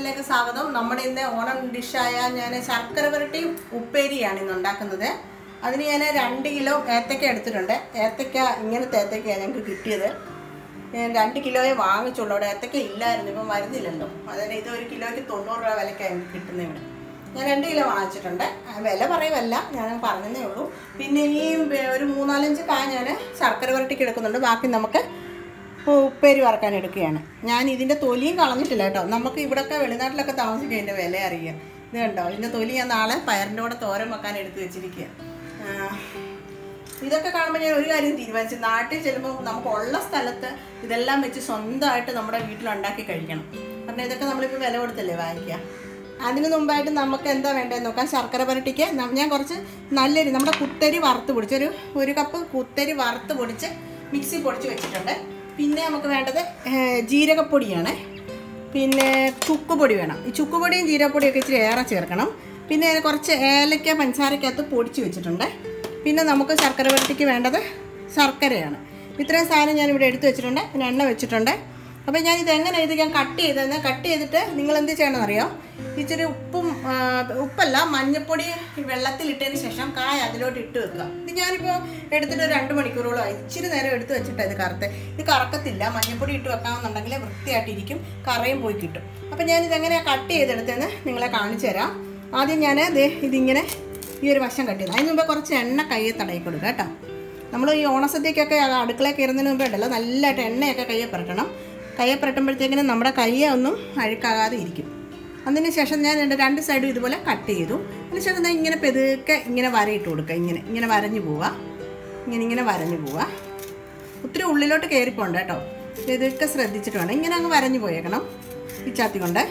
ചാനലിലേക്ക് സ്വാഗതം നമ്മുടെ ഇന്ന് ഓണം ഡിഷായ ഞാൻ ശർക്കര പുരട്ടിയും ഉപ്പേരിയാണ് ഇന്ന് ഉണ്ടാക്കുന്നത് അതിന് ഞാൻ രണ്ട് കിലോ ഏത്തക്ക എടുത്തിട്ടുണ്ട് ഏത്തക്ക ഇങ്ങനത്തെ ഏത്തക്കയാണ് ഞങ്ങൾക്ക് കിട്ടിയത് ഞാൻ രണ്ട് കിലോയെ വാങ്ങിച്ചുള്ളൂ അവിടെ ഏത്തക്ക ഇല്ലായിരുന്നു ഇപ്പം വരുന്നില്ലല്ലോ അതിന് ഇത് ഒരു കിലോയ്ക്ക് തൊണ്ണൂറ് രൂപ വിലക്കാണ് എനിക്ക് കിട്ടുന്നത് ഇവിടെ ഞാൻ രണ്ട് കിലോ വാങ്ങിച്ചിട്ടുണ്ട് ആ, വില പറയുമല്ല ഞാൻ പറഞ്ഞതേ ഉള്ളൂ പിന്നെ ഈ വേ- ഒരു മൂന്നാലഞ്ച് കായ ഞാൻ ശർക്കര പുരട്ടിക്ക് എടുക്കുന്നുണ്ട് ബാക്കി നമുക്ക് ഉപ്പേരി വറക്കാൻ എടുക്കുകയാണ് ഞാൻ ഇതിൻ്റെ തൊലിയും കളഞ്ഞിട്ടില്ല കേട്ടോ നമുക്ക് ഇവിടെയൊക്കെ വെളിനാട്ടിലൊക്കെ താമസിക്കുക ഇതിൻ്റെ വില അറിയാം ഇത് കണ്ടോ ഇതിൻ്റെ തൊലി ഞാൻ നാളെ പയറിൻ്റെ കൂടെ തോരൻ വെക്കാൻ എടുത്ത് വെച്ചിരിക്കുക ആ, ഇതൊക്കെ കാണുമ്പോൾ ഞാൻ ഒരു കാര്യം തീരുമാനിച്ചു നാട്ടിൽ ചെല്ലുമ്പോൾ നമുക്ക് ഉള്ള സ്ഥലത്ത് ഇതെല്ലാം വെച്ച് സ്വന്തമായിട്ട് നമ്മുടെ വീട്ടിലുണ്ടാക്കി കഴിക്കണം കാരണം ഇതൊക്കെ നമ്മളിപ്പോൾ വില കൊടുത്തല്ലേ വാങ്ങിക്കുക അതിന് മുമ്പായിട്ട് നമുക്ക് എന്താ വേണ്ടതെന്ന് നോക്കാം ശർക്കര പുരട്ടിക്ക് ന- ഞാൻ കുറച്ച് നല്ലരി നമ്മുടെ കുത്തരി വറുത്ത് പൊടിച്ച് ഒരു ഒരു കപ്പ് കുത്തരി വറുത്ത് പൊടിച്ച് മിക്സി പൊടിച്ച് വെച്ചിട്ടുണ്ട് പിന്നെ നമുക്ക് വേണ്ടത് ഏഹ്, ജീരകപ്പൊടിയാണ് പിന്നെ ചുക്കുപൊടി വേണം ഈ ചുക്കുപൊടിയും ജീരകപ്പൊടിയും ഒക്കെ ഇച്ചിരി ഏറെ ചേർക്കണം പിന്നെ കുറച്ച് ഏലക്ക പഞ്ചസാരക്കകത്ത് പൊടിച്ച് വെച്ചിട്ടുണ്ട് പിന്നെ നമുക്ക് ശർക്കര പുരട്ടിക്ക് വേണ്ടത് ശർക്കരയാണ് ഇത്രയും സാധനം ഞാൻ ഇവിടെ എടുത്തു വെച്ചിട്ടുണ്ട് പിന്നെ എണ്ണ വെച്ചിട്ടുണ്ട് അപ്പോൾ ഞാൻ ഇത് എങ്ങനെ ഇത് ഞാൻ കട്ട് ചെയ്തതെന്ന് കട്ട് ചെയ്തിട്ട് നിങ്ങൾ എന്ത് ചെയ്യണമെന്നറിയോ ഇച്ചിരി ഉപ്പും ആ, ഉപ്പല്ല മഞ്ഞപ്പൊടി വെള്ളത്തിലിട്ടതിന് ശേഷം കായ അതിലോട്ട് ഇട്ട് വെക്കുക ഇത് ഞാനിപ്പോൾ എടുത്തിട്ട് ഒരു രണ്ട് മണിക്കൂറോളം ആയി. ഇച്ചിരി നേരം എടുത്ത് വെച്ചിട്ട് ഇത് കറുത്ത് ഇത് കറക്കത്തില്ല മഞ്ഞപ്പൊടി ഇട്ട് വെക്കാമെന്നുണ്ടെങ്കിൽ വൃത്തിയായിട്ടിരിക്കും കറയും പോയി കിട്ടും അപ്പോൾ ഞാനിത് എങ്ങനെയാണ് കട്ട് ചെയ്തെടുത്തതെന്ന് നിങ്ങളെ കാണിച്ചു തരാം ആദ്യം ഞാൻ ദേ ഇതിങ്ങനെ ഈ ഒരു വശം കട്ട് ചെയ്തു അതിന് മുമ്പേ കുറച്ച് എണ്ണ കയ്യിൽ തടയി കൊടുക്കുക കേട്ടോ നമ്മൾ ഈ ഓണസദ്യക്കൊക്കെ ആ അടുക്കളയിൽ കയറുന്നതിന് മുമ്പേ ഉണ്ടല്ലോ നല്ലതായിട്ട് എണ്ണയൊക്കെ കയ്യെ പുരട്ടണം കയ്യെ പുരട്ടുമ്പോഴത്തേക്കിനും നമ്മുടെ കയ്യെ ഒന്നും അഴുക്കാകാതെ ഇരിക്കും അതിന് ശേഷം ഞാൻ എൻ്റെ രണ്ട് സൈഡും ഇതുപോലെ കട്ട് ചെയ്തു അതിന് ശേഷം ഞാൻ ഇങ്ങനെ പെതുക്കെ ഇങ്ങനെ വരയിട്ട് കൊടുക്കുക ഇങ്ങനെ ഇങ്ങനെ വരഞ്ഞു പോവുക ഇങ്ങനെ ഇങ്ങനെ വരഞ്ഞു പോവുക ഒത്തിരി ഉള്ളിലോട്ട് കയറിപ്പോണ്ട് കേട്ടോ ഇതൊക്കെ ശ്രദ്ധിച്ചിട്ട് വേണം ഇങ്ങനെ അങ്ങ് വരഞ്ഞു പോയേക്കണം പിച്ചാത്തി കൊണ്ട്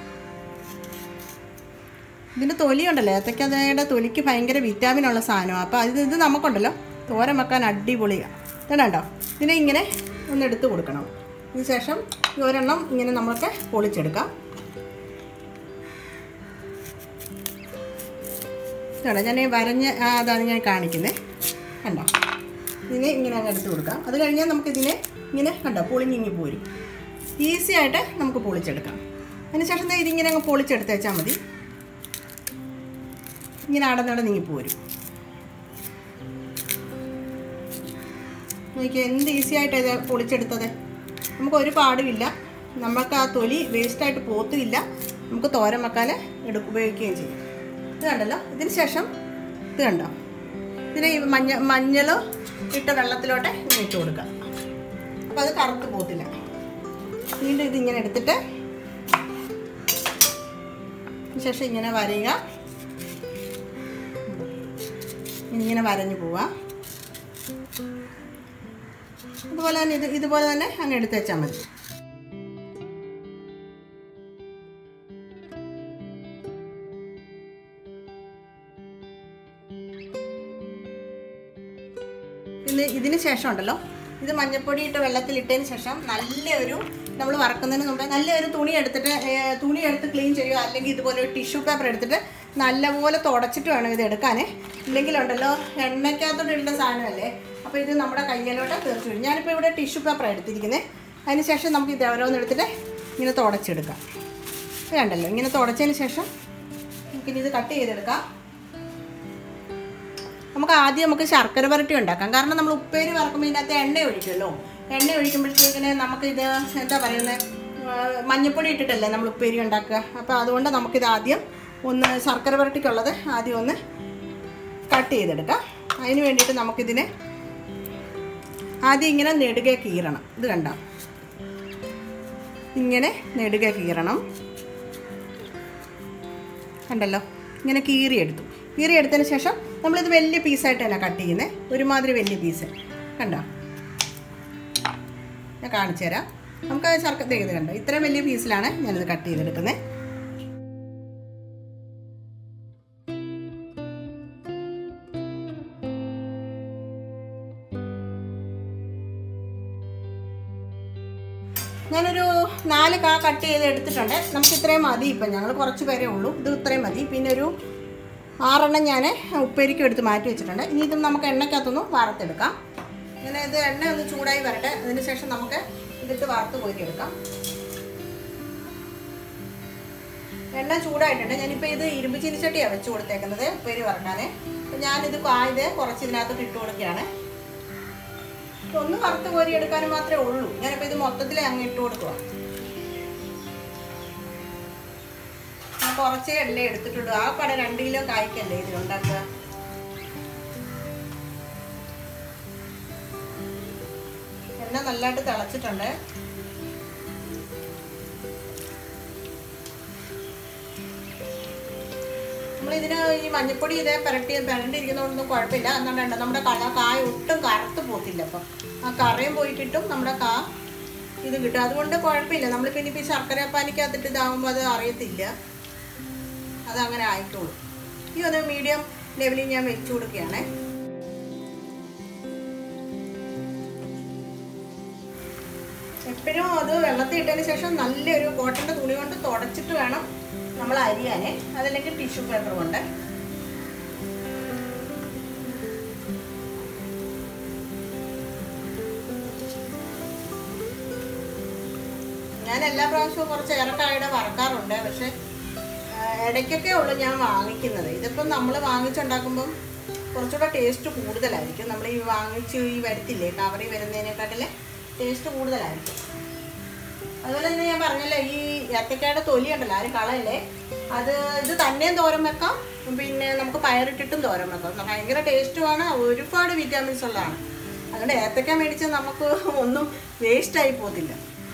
ഇതിൻ്റെ തൊലിയുണ്ടല്ലോ ഏത്തക്കതയുടെ തൊലിക്ക് ഭയങ്കര വിറ്റാമിൻ ഉള്ള സാധനമാണ് അപ്പോൾ ഇത് ഇത് നമുക്കുണ്ടല്ലോ തോരൻ വെക്കാൻ അടിപൊളിയാണ് ഇതുണ്ടോ ഇതിനെ ഇങ്ങനെ ഒന്ന് എടുത്ത് കൊടുക്കണം ഇതിന് ശേഷം ഈ ഒരെണ്ണം ഇങ്ങനെ നമുക്ക് പൊളിച്ചെടുക്കാം ഇതാണ് ഞാൻ ഈ വരഞ്ഞ് ആ, അതാണ് ഞാൻ കാണിക്കുന്നത് കണ്ടോ ഇതിനെ ഇങ്ങനെ അങ്ങ് എടുത്ത് കൊടുക്കാം അത് കഴിഞ്ഞാൽ നമുക്കിതിനെ ഇങ്ങനെ കണ്ടോ പൊളിഞ്ഞിങ്ങി പോരും ഈസി ആയിട്ട് നമുക്ക് പൊളിച്ചെടുക്കാം അതിനുശേഷം ദേ ഇതിങ്ങനെ അങ്ങ് പൊളിച്ചെടുത്ത് വെച്ചാൽ മതി ഇങ്ങനെ അടന്നട നീങ്ങി പോരും നോക്കിയാൽ എന്ത് ഈസി ആയിട്ട് ഇത് പൊളിച്ചെടുത്തത് നമുക്ക് ഒരു പാടുമില്ല നമുക്ക് ആ തൊലി വേസ്റ്റായിട്ട് പോത്തുമില്ല നമുക്ക് തോരൻ വെക്കാൻ എടു ഉപയോഗിക്കുകയും ചെയ്യും ഇത് കണ്ടല്ലോ ഇതിന് ശേഷം ഇത് കണ്ടോ ഇതിന് ഈ മഞ്ഞ മഞ്ഞൾ ഇട്ട വെള്ളത്തിലോട്ട് ഇങ്ങനെ ഇട്ട് കൊടുക്കുക അപ്പോൾ അത് കറുത്ത് പോത്തില്ല വീണ്ടും ഇതിങ്ങനെ എടുത്തിട്ട് അതിന് ശേഷം ഇങ്ങനെ വരയുക ഇങ്ങനെ വരഞ്ഞു പോവാ അതുപോലെ തന്നെ ഇത് ഇതുപോലെ തന്നെ അങ്ങ് എടുത്ത് വെച്ചാൽ മതി പിന്നെ ഇതിന് ശേഷം ഉണ്ടല്ലോ ഇത് മഞ്ഞപ്പൊടി ഇട്ട് വെള്ളത്തിലിട്ടതിന് ശേഷം നല്ലൊരു നമ്മൾ വറക്കുന്നതിന് മുമ്പേ നല്ലൊരു തുണി എടുത്തിട്ട് ഏ, തുണി എടുത്ത് ക്ലീൻ ചെയ്യുക അല്ലെങ്കിൽ ഇതുപോലെ ഒരു ടിഷ്യൂ പേപ്പർ എടുത്തിട്ട് നല്ലപോലെ തുടച്ചിട്ട് വേണം ഇത് എടുക്കാൻ ഇല്ലെങ്കിലുണ്ടല്ലോ എണ്ണയ്ക്കകത്തോട്ട് ഇടേണ്ട സാധനമല്ലേ അപ്പോൾ ഇത് നമ്മുടെ കയ്യിലോട്ട് തീർച്ചു വരും ഞാനിപ്പോൾ ഇവിടെ ടിഷ്യൂ പേപ്പർ എടുത്തിരിക്കുന്നത് അതിന് ശേഷം നമുക്ക് ഇത് ഓരോന്ന് എടുത്തിട്ട് ഇങ്ങനെ തുടച്ചെടുക്കാം ഇത് കണ്ടല്ലോ ഇങ്ങനെ തുടച്ചതിന് ശേഷം നമുക്കിനി ഇത് കട്ട് ചെയ്തെടുക്കാം നമുക്ക് ആദ്യം നമുക്ക് ശർക്കര പുരട്ടി ഉണ്ടാക്കാം കാരണം നമ്മൾ ഉപ്പേരി വറക്കുമ്പോൾ ഇതിനകത്ത് എണ്ണ ഒഴിക്കുമല്ലോ എണ്ണ ഒഴിക്കുമ്പോഴത്തേക്കിന് നമുക്ക് ഇത് എന്താ പറയുന്നത് മഞ്ഞപ്പൊടി ഇട്ടിട്ടല്ലേ നമ്മൾ ഉപ്പേരി ഉണ്ടാക്കുക അപ്പോൾ അതുകൊണ്ട് നമുക്കിത് ആദ്യം ഒന്ന് ശർക്കര പുരട്ടിക്കുള്ളത് ആദ്യം ഒന്ന് കട്ട് ചെയ്തെടുക്കാം അതിന് വേണ്ടിയിട്ട് നമുക്കിതിനെ ആദ്യം ഇങ്ങനെ നെടുകെ കീറണം ഇത് കണ്ടോ ഇങ്ങനെ നെടുകെ കീറണം കണ്ടല്ലോ ഇങ്ങനെ കീറിയെടുത്തു കീറിയെടുത്തതിന് ശേഷം നമ്മളിത് വലിയ പീസായിട്ട് തന്നെ കട്ട് ചെയ്യുന്നത് ഒരുമാതിരി വലിയ പീസ് കണ്ടോ ഞാൻ കാണിച്ചു തരാം നമുക്ക് ശർക്കര ഇത് കണ്ടോ ഇത്രയും വലിയ പീസിലാണ് ഞാനിത് കട്ട് ചെയ്തെടുക്കുന്നത് ഞാനൊരു നാല് കാ കട്ട് ചെയ്ത് എടുത്തിട്ടുണ്ട് നമുക്ക് ഇത്രയും മതി ഇപ്പം ഞങ്ങൾ കുറച്ച് പേരേ ഉള്ളൂ ഇത് ഇത്രയും മതി പിന്നെ ഒരു ആറെണ്ണം ഞാൻ ഉപ്പേരിക്കും എടുത്ത് മാറ്റി വെച്ചിട്ടുണ്ട് ഇനി ഇത് നമുക്ക് എണ്ണയ്ക്കകത്തൊന്ന് വറുത്തെടുക്കാം ഇങ്ങനെ ഇത് എണ്ണ ഒന്ന് ചൂടായി വരട്ടെ അതിന് ശേഷം നമുക്ക് ഇതിട്ട് വറുത്ത് കോരിയെടുക്കാം എണ്ണ ചൂടായിട്ടുണ്ട് ഞാനിപ്പോൾ ഇത് ഇരുമ്പ് ചീനിച്ചട്ടിയാണ് വെച്ച് കൊടുത്തേക്കുന്നത് ഉപ്പേരി വറക്കാൻ അപ്പം ഞാനിത് കായത് കുറച്ച് ഇതിനകത്തോട്ട് ഇട്ട് കൊടുക്കുകയാണ് ഇപ്പൊ ഒന്ന് വറുത്ത് കോരി എടുക്കാനും മാത്രമേ ഉള്ളൂ ഞാനിപ്പോൾ ഇത് മൊത്തത്തിൽ അങ്ങ് ഇട്ട് കൊടുക്കുക ഞാൻ കുറച്ചേ എണ്ണ എടുത്തിട്ടുള്ളൂ ആ പടം രണ്ട് കിലോ കായ്ക്കല്ലേ ഇതിലുണ്ടാക്കുക എണ്ണ നല്ലതായിട്ട് തിളച്ചിട്ടുണ്ട് നമ്മളിതിന് ഈ മഞ്ഞപ്പൊടി ഇതേ പുരട്ടി പുരണ്ടിരിക്കുന്നതുകൊണ്ടൊന്നും കുഴപ്പമില്ല എന്നുണ്ട് നമ്മുടെ കള കായ ഒട്ടും കറുത്ത് പോത്തില്ല അപ്പം ആ കറയും പോയിട്ടിട്ടും നമ്മുടെ കാ ഇത് കിട്ടും അതുകൊണ്ട് കുഴപ്പമില്ല നമ്മൾ പിന്നെ ഇപ്പോൾ ഈ ശർക്കര പാനിക്കകത്തിട്ട് ഇതാകുമ്പോൾ അത് അറിയത്തില്ല അതങ്ങനെ ആയിക്കോളും ഈ ഒന്ന് മീഡിയം ലെവലിൽ ഞാൻ വെച്ച് കൊടുക്കുകയാണേ എപ്പോഴും അത് വെള്ളത്തിൽ ഇട്ടതിന് ശേഷം നല്ലൊരു കോട്ടൻ്റെ തുണി കൊണ്ട് തുടച്ചിട്ട് വേണം നമ്മൾ അരിയാനേ അതല്ലെങ്കിൽ ടിഷ്യൂ പേപ്പർ കൊണ്ട് ഞാൻ എല്ലാ പ്രാവശ്യവും കുറച്ച് ഏറക്കായുടെ വറക്കാറുണ്ട് പക്ഷെ ആ, ഇടയ്ക്കൊക്കെ ഉള്ളൂ ഞാൻ വാങ്ങിക്കുന്നത് ഇതിപ്പം നമ്മൾ വാങ്ങിച്ചുണ്ടാക്കുമ്പം കുറച്ചുകൂടെ ടേസ്റ്റ് കൂടുതലായിരിക്കും നമ്മൾ ഈ വാങ്ങിച്ച് ഈ വരത്തില്ലേ കവറിൽ വരുന്നതിനെക്കാട്ടിൽ ടേസ്റ്റ് കൂടുതലായിരിക്കും അതുപോലെ തന്നെ ഞാൻ പറഞ്ഞല്ലോ ഈ ഏത്തക്കയുടെ തൊലി ഉണ്ടല്ലോ ആരും കളയല്ലേ അത് ഇത് തന്നെയും തോരൻ വെക്കാം പിന്നെ നമുക്ക് പയറിട്ടിട്ടും തോരൻ വെക്കാം ഭയങ്കര ടേസ്റ്റുമാണ് ഒരുപാട് വിറ്റാമിൻസ് ഉള്ളതാണ് അതുകൊണ്ട് ഏത്തക്ക മേടിച്ച് നമുക്ക് ഒന്നും വേസ്റ്റ് ആയി പോകത്തില്ല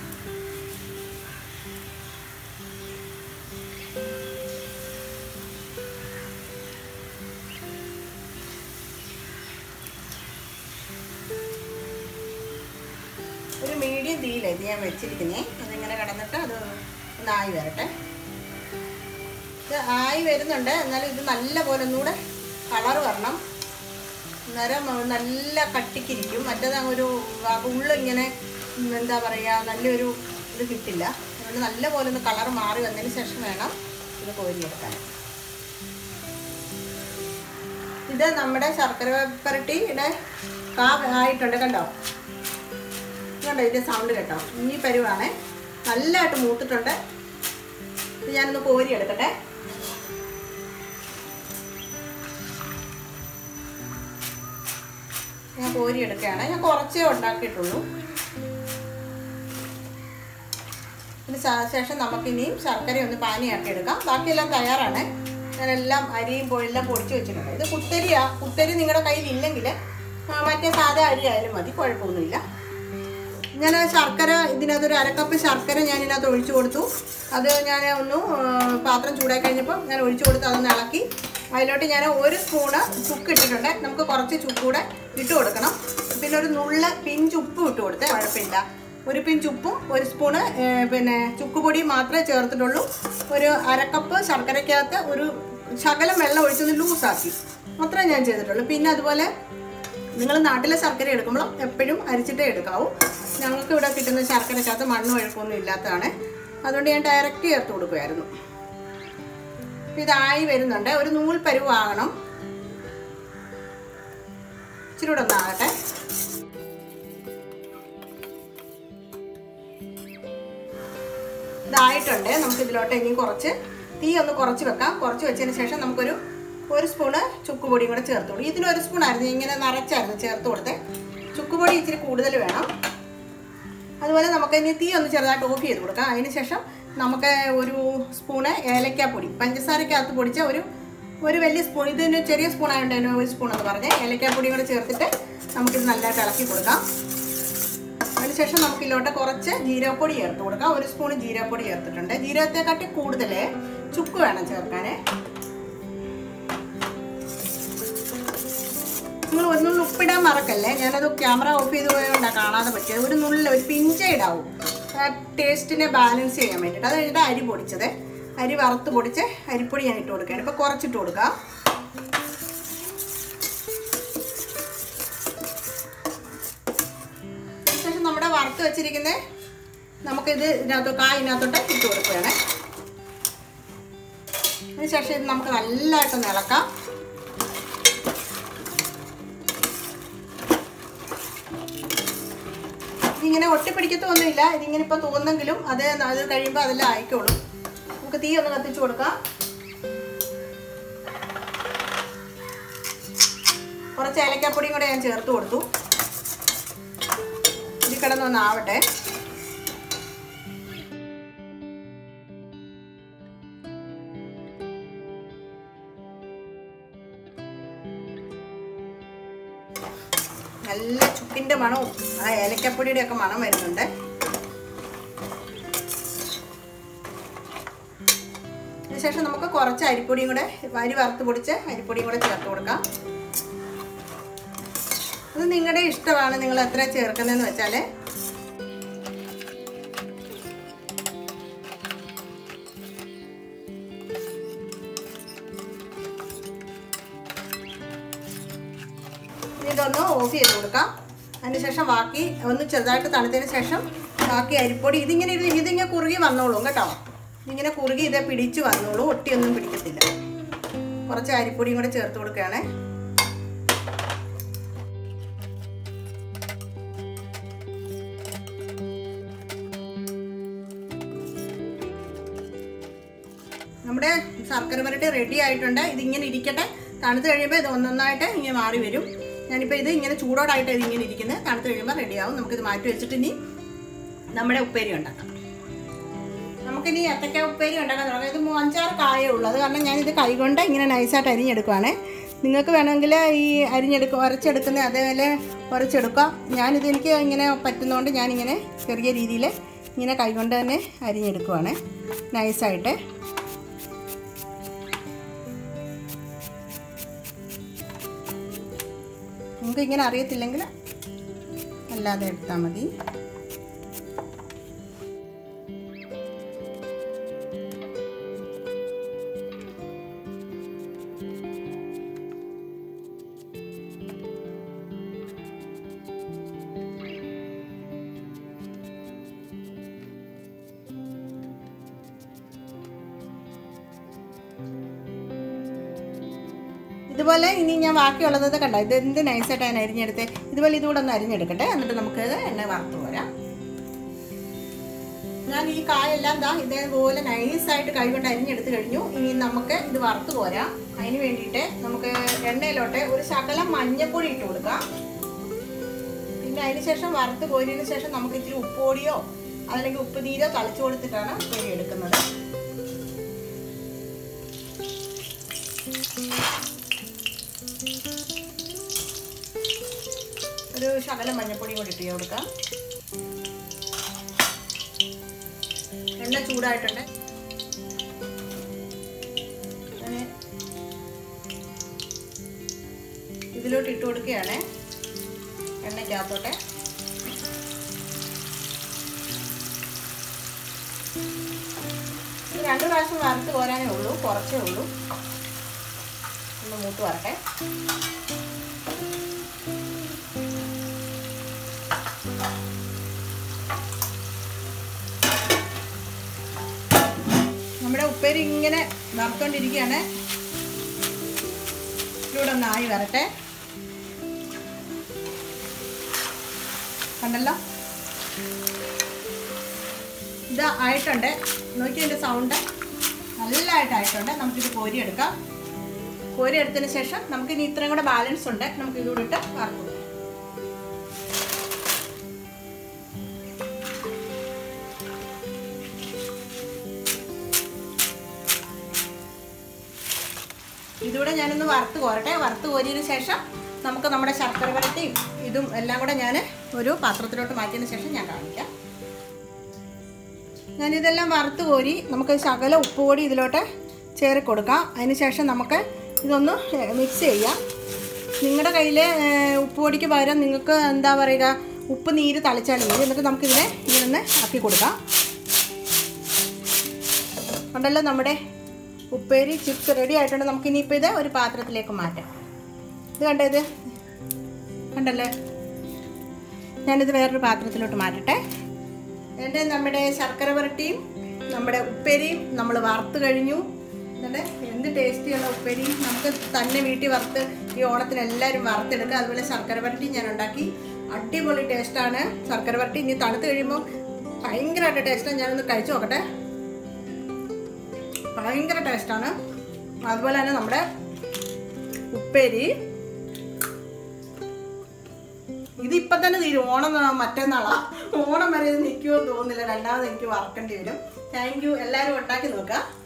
ഒരു മീഡിയം തീയില ഇത് ഞാൻ വെച്ചിരിക്കുന്നേ അതിങ്ങനെ കിടന്നിട്ട് അത് ഒന്ന് ആയി വരട്ടെ ഇത് ആയി വരുന്നുണ്ട് എന്നാലും ഇത് നല്ല പോലെ ഒന്നുകൂടെ കളർ വരണം അന്നേരം നല്ല കട്ടിക്കിരിക്കും മറ്റേത് അങ്ങ് ഒരു ഉള്ളിങ്ങനെ ഉം, എന്താ പറയുക നല്ലൊരു ഇത് കിട്ടില്ല അതുകൊണ്ട് നല്ല പോലെ ഒന്ന് കളർ മാറി വന്നതിന് ശേഷം വേണം ഇത് കോരിയെടുക്കാൻ ഇത് നമ്മുടെ ശർക്കര പരട്ടിയുടെ കാ ആയിട്ടുണ്ട് കണ്ടോ കണ്ടോ ഇതിന്റെ സൗണ്ട് കേട്ടോ ഈ പരുവാണ് നല്ലതായിട്ട് മൂത്തിട്ടുണ്ട് ഇത് ഞാനൊന്ന് കോരി എടുക്കട്ടെ ഞാൻ കോരി എടുക്കുകയാണ് ഞാൻ കുറച്ചേ ഉണ്ടാക്കിയിട്ടുള്ളൂ ഇതിന് ശേ- ശേഷം നമുക്കിനിയും ശർക്കര ഒന്ന് പാനിയാക്കി എടുക്കാം ബാക്കിയെല്ലാം തയ്യാറാണ് ഞാനെല്ലാം അരിയും പൊ- എല്ലാം പൊടിച്ച് വെച്ചിട്ടുണ്ട് ഇത് കുത്തരിയാ കുത്തരി നിങ്ങളുടെ കയ്യിൽ ഇല്ലെങ്കിൽ മറ്റേ സാധാ അരി ആയാലും മതി കുഴപ്പമൊന്നുമില്ല ഞാൻ ശർക്കര ഇതിനകത്തൊരു അരക്കപ്പ് ശർക്കര ഞാൻ ഇതിനകത്ത് ഒഴിച്ചു കൊടുത്തു അത് ഞാൻ ഒന്ന് ആ, പാത്രം ചൂടായി കഴിഞ്ഞപ്പോൾ ഞാൻ ഒഴിച്ചു കൊടുത്ത് അതൊന്ന് ഇളക്കി അതിലോട്ട് ഞാൻ ഒരു സ്പൂണ് ചുക്ക് ഇട്ടിട്ടുണ്ട് നമുക്ക് കുറച്ച് ചുക്ക് കൂടെ ഇട്ട് കൊടുക്കണം പിന്നെ ഒരു നുള്ള പിഞ്ച് ഉപ്പ് ഇട്ട് കൊടുത്തേ കുഴപ്പമില്ല ഒരു പിഞ്ച് ഉപ്പും ഒരു സ്പൂണ് ഏ, പിന്നെ ചുക്കുപൊടി മാത്രമേ ചേർത്തിട്ടുള്ളൂ ഒരു അരക്കപ്പ് ശർക്കരയ്ക്കകത്ത് ഒരു ശകലം വെള്ളം ഒഴിച്ചൊന്ന് ലൂസാക്കി അത്രേ ഞാൻ ചെയ്തിട്ടുള്ളൂ പിന്നെ അതുപോലെ നിങ്ങൾ നാട്ടിലെ ശർക്കര എടുക്കുമ്പോൾ എപ്പോഴും അരിച്ചിട്ടേ എടുക്കാവൂ ഞങ്ങൾക്ക് ഇവിടെ കിട്ടുന്ന ശർക്കരക്കകത്ത് മണ്ണ് വഴക്കൊന്നും ഇല്ലാത്തതാണ് അതുകൊണ്ട് ഞാൻ ഡയറക്റ്റ് ചേർത്ത് കൊടുക്കുമായിരുന്നു ഇപ്പം ഇതായി വരുന്നുണ്ട് ഒരു നൂൽ പരുവാകണം ഇച്ചിരി കൂടെ ഒന്നാകട്ടെ ഇതായിട്ടുണ്ട് നമുക്ക് ഇതിലോട്ട് ഇനിയും കുറച്ച് തീ ഒന്ന് കുറച്ച് വെക്കാം കുറച്ച് വെച്ചതിന് ശേഷം നമുക്കൊരു ഒരു സ്പൂണ് ചുക്കുപൊടിയും കൂടെ ചേർത്ത് കൊടുക്കും ഇതിന് ഒരു സ്പൂണായിരുന്നു ഇങ്ങനെ നിറച്ചായിരുന്നു ചേർത്ത് കൊടുത്തേ ചുക്കുപൊടി ഇച്ചിരി കൂടുതൽ വേണം അതുപോലെ നമുക്ക് ഇനി തീ ഒന്ന് ചെറുതായിട്ട് ഓഫ് ചെയ്ത് കൊടുക്കാം അതിന് ശേഷം നമുക്ക് ഒരു സ്പൂണ് ഏലക്കാപ്പൊടി പഞ്ചസാരക്കകത്ത് പൊടിച്ച ഒരു ഒരു വലിയ സ്പൂൺ ഇതിന് ചെറിയ സ്പൂൺ ആയതുകൊണ്ട് അതിന് ഒരു സ്പൂൺ എന്ന് പറഞ്ഞ് ഏലക്കാപ്പൊടി കൂടെ ചേർത്തിട്ട് നമുക്കിത് നല്ലതായിട്ട് ഇളക്കി കൊടുക്കാം അതിനുശേഷം നമുക്ക് ഇതിലോട്ട് കുറച്ച് ജീരകപ്പൊടി ചേർത്ത് കൊടുക്കാം ഒരു സ്പൂൺ ജീരകപ്പൊടി ചേർത്തിട്ടുണ്ട് ജീരകത്തെക്കാട്ടി കൂടുതൽ ചുക്ക് വേണം ചേർക്കാൻ നിങ്ങൾ ഒരു നുള്ളി ഉപ്പിടാൻ മറക്കല്ലേ ഞാനത് ക്യാമറ ഓഫ് ചെയ്ത് പോയതുകൊണ്ടാണ് കാണാതെ പറ്റിയത് ഒരു നുള്ളിൽ ഒരു പിഞ്ചേ ഇടാവും ആ ടേസ്റ്റിനെ ബാലൻസ് ചെയ്യാൻ വേണ്ടിയിട്ട് അത് കഴിഞ്ഞിട്ട് അരി പൊടിച്ചത് അരി വറുത്ത് പൊടിച്ച് അരിപ്പൊടി ഞാൻ ഇട്ട് കൊടുക്കുകയാണ് ഇപ്പോൾ കുറച്ചിട്ട് കൊടുക്കാം ശേഷം നമ്മുടെ വറുത്ത് വെച്ചിരിക്കുന്ന നമുക്കിത് ഇതിനകത്ത് കായ് ഇതിനകത്തോട്ട് ഇട്ട് കൊടുക്കുകയാണ് അതിനുശേഷം ഇത് നമുക്ക് നല്ലതായിട്ടൊന്ന് ഇളക്കാം ഇതിങ്ങനെ ഒട്ടിപ്പിടിക്കത്തൊന്നുമില്ല ഇതിങ്ങനെ ഇപ്പോൾ തോന്നെങ്കിലും അത് അത് കഴിയുമ്പോൾ അതെല്ലാം ആയിക്കോളും നമുക്ക് തീ ഒന്ന് കത്തിച്ചു കൊടുക്കാം കുറച്ച് ഏലക്കാപ്പൊടിയും കൂടെ ഞാൻ ചേർത്ത് കൊടുത്തു ഇത് കിടന്നൊന്ന് ആവട്ടെ നല്ല ചുക്കിൻ്റെ മണവും ആ ഏലക്കപ്പൊടിയുടെ ഒക്കെ മണം വരുന്നുണ്ട് അതിനുശേഷം നമുക്ക് കുറച്ച് അരിപ്പൊടിയും കൂടെ അരി വറുത്ത് പൊടിച്ച് അരിപ്പൊടിയും കൂടെ ചേർത്ത് കൊടുക്കാം അത് നിങ്ങളുടെ ഇഷ്ടമാണ് നിങ്ങൾ എത്ര ചേർക്കുന്നതെന്ന് വെച്ചാൽ ഇതൊന്ന് ഓഫ് ചെയ്ത് കൊടുക്കാം അതിനുശേഷം ബാക്കി ഒന്ന് ചെറുതായിട്ട് തണുത്തതിന് ശേഷം ബാക്കി അരിപ്പൊടി ഇതിങ്ങനെ ഇരുന്ന് ഇതിങ്ങനെ കുറുകി വന്നോളും കേട്ടോ ഇതിങ്ങനെ കുറുകി ഇതേ പിടിച്ച് വന്നോളൂ ഒട്ടിയൊന്നും പിടിക്കത്തില്ല കുറച്ച് അരിപ്പൊടിയും കൂടെ ചേർത്ത് കൊടുക്കുകയാണേ നമ്മുടെ ശർക്കര പുരട്ടി റെഡി ആയിട്ടുണ്ട് ഇതിങ്ങനെ ഇരിക്കട്ടെ തണുത്ത് കഴിയുമ്പോൾ ഇത് ഒന്നൊന്നായിട്ട് ഇങ്ങനെ മാറി വരും ഞാനിപ്പോൾ ഇത് ഇങ്ങനെ ചൂടോടായിട്ട് ഇത് ഇങ്ങനെ ഇരിക്കുന്നത് തണുത്ത് കഴിയുമ്പോൾ റെഡിയാവും നമുക്കിത് മാറ്റി വെച്ചിട്ട് ഇനി നമ്മുടെ ഉപ്പേരി ഉണ്ടാക്കാം നമുക്കിനി ഏത്തക്ക ഉപ്പേരി ഉണ്ടാക്കാൻ തുടങ്ങാം ഇത് മൂ- അഞ്ചാറ് കായേ ഉള്ളൂ അത് കാരണം ഞാനിത് കൈകൊണ്ട് ഇങ്ങനെ നൈസായിട്ട് അരിഞ്ഞെടുക്കുവാണ് നിങ്ങൾക്ക് വേണമെങ്കിൽ ഈ അരിഞ്ഞെടുക്കുക ഉരച്ചെടുക്കുന്ന അതേപോലെ ഉരച്ചെടുക്കാം ഞാനിത് എനിക്ക് ഇങ്ങനെ പറ്റുന്നതുകൊണ്ട് ഞാനിങ്ങനെ ചെറിയ രീതിയിൽ ഇങ്ങനെ കൈകൊണ്ട് തന്നെ അരിഞ്ഞെടുക്കുവാണ് നൈസായിട്ട് നിങ്ങൾക്ക് ഇങ്ങനെ അറിയത്തില്ലെങ്കിൽ അല്ലാതെ എടുത്താൽ മതി ഇതുപോലെ ഇനി ഞാൻ ബാക്കിയുള്ളത് കണ്ട ഇത് എന്ത് നൈസായിട്ട് ഞാൻ അരിഞ്ഞെടുത്ത് ഇതുപോലെ ഇതുകൂടെ ഒന്ന് അരിഞ്ഞെടുക്കട്ടെ എന്നിട്ട് നമുക്ക് ഇത് എണ്ണ വറുത്ത് പോരാം ഞാൻ ഈ കായെല്ലാം ദാ ഇതേപോലെ നൈസായിട്ട് കൈകൊണ്ട് അരിഞ്ഞെടുത്ത് കഴിഞ്ഞു ഇനി നമുക്ക് ഇത് വറുത്ത് പോരാം അതിന് വേണ്ടിയിട്ട് നമുക്ക് എണ്ണയിലോട്ട് ഒരു ശകലം മഞ്ഞപ്പൊടി ഇട്ട് കൊടുക്കാം പിന്നെ അതിന് ശേഷം വറുത്ത് കോരിയതിന് ശേഷം നമുക്ക് ഇത്തിരി ഉപ്പുപൊടിയോ അല്ലെങ്കിൽ ഉപ്പ് നീരോ തളിച്ചു കൊടുത്തിട്ടാണ് ഉപ്പേരി എടുക്കുന്നത് ഒരു ശകലം മഞ്ഞപ്പൊടി കൂടി ഇട്ട് കൊടുക്കാം എണ്ണ ചൂടായിട്ടുണ്ട് ഞാന് ഇതിലോട്ട് ഇട്ട് കൊടുക്കുകയാണ് എണ്ണയ്ക്കകത്തോട്ടെ ഇത് രണ്ട് പ്രാവശ്യം വറുത്ത് പോരാനേ ഉള്ളൂ കുറച്ചേ ഉള്ളൂ ഒന്ന് മൂത്ത് വരട്ടെ നമ്മുടെ ഉപ്പേരി ഇങ്ങനെ വറുത്തോണ്ടിരിക്കുകയാണ് ഇവിടെ ഒന്ന് ആയി വരട്ടെ കണ്ടല്ലോ ഇത് ആയിട്ടുണ്ട് നോക്കി എൻ്റെ സൗണ്ട് നല്ലതായിട്ടായിട്ടുണ്ട് നമുക്കിത് കോരിയെടുക്കാം കോരി എടുത്തതിന് ശേഷം നമുക്ക് ഇനി ഇത്രയും കൂടെ ബാലൻസ് ഉണ്ട് നമുക്ക് ഇതുകൂടെ ഇട്ട് വറുക്കും ഇതുകൂടെ ഞാനൊന്ന് വറുത്ത് കോരട്ടെ വറുത്ത് കോരിയതിന് ശേഷം നമുക്ക് നമ്മുടെ ശർക്കര വരട്ടിയും ഇതും എല്ലാം കൂടെ ഞാൻ ഒരു പാത്രത്തിലോട്ട് മാറ്റിയതിന് ശേഷം ഞാൻ കാണിക്കാം ഞാനിതെല്ലാം വറുത്ത് കോരി നമുക്ക് ശകല ഉപ്പ് പൊടി ഇതിലോട്ട് ചേറി കൊടുക്കാം അതിന് ശേഷം നമുക്ക് ഇതൊന്ന് മിക്സ് ചെയ്യാം നിങ്ങളുടെ കയ്യിൽ ഉപ്പ് പൊടിക്ക് പകരം നിങ്ങൾക്ക് എന്താ പറയുക ഉപ്പ് നീര് തളിച്ചാലും മതി എന്നിട്ട് നമുക്കിതിനെ ഇങ്ങനെ ആക്കി കൊടുക്കാം ഉണ്ടല്ലോ നമ്മുടെ ഉപ്പേരി ചിപ്സ് റെഡി ആയിട്ടുണ്ട് നമുക്ക് ഇനിയിപ്പോൾ ഇത് ഒരു പാത്രത്തിലേക്ക് മാറ്റാം ഇത് കണ്ടോ ഇത് കണ്ടല്ലേ ഞാനിത് വേറൊരു പാത്രത്തിലോട്ട് മാറ്റട്ടെ എൻ്റെ നമ്മുടെ ശർക്കര പുരട്ടിയും നമ്മുടെ ഉപ്പേരിയും നമ്മൾ വറുത്ത് കഴിഞ്ഞു എന്നിട്ട് എന്ത് ടേസ്റ്റിയുള്ള ഉപ്പേരിയും നമുക്ക് തന്നെ വീട്ടിൽ വറുത്ത് ഈ ഓണത്തിന് എല്ലാവരും വറുത്തെടുക്കുക അതുപോലെ ശർക്കര പുരട്ടി ഞാൻ ഉണ്ടാക്കി അടിപൊളി ടേസ്റ്റാണ് ശർക്കര പുരട്ടി ഇനി തണുത്ത് കഴിയുമ്പോൾ ഭയങ്കരമായിട്ട് ടേസ്റ്റാണ് ഞാനൊന്ന് കഴിച്ചു നോക്കട്ടെ ഭയങ്കര ടേസ്റ്റാണ് അതുപോലെ തന്നെ നമ്മുടെ ഉപ്പേരി ഇതിപ്പം തന്നെ തീരും ഓണം ന- മറ്റന്നാളാ ഓണം വരെ ഇത് നിൽക്കുമോ തോന്നുന്നില്ല രണ്ടാമത് എനിക്ക് വറക്കേണ്ടി വരും താങ്ക് യു എല്ലാവരും ഉണ്ടാക്കി നോക്കാം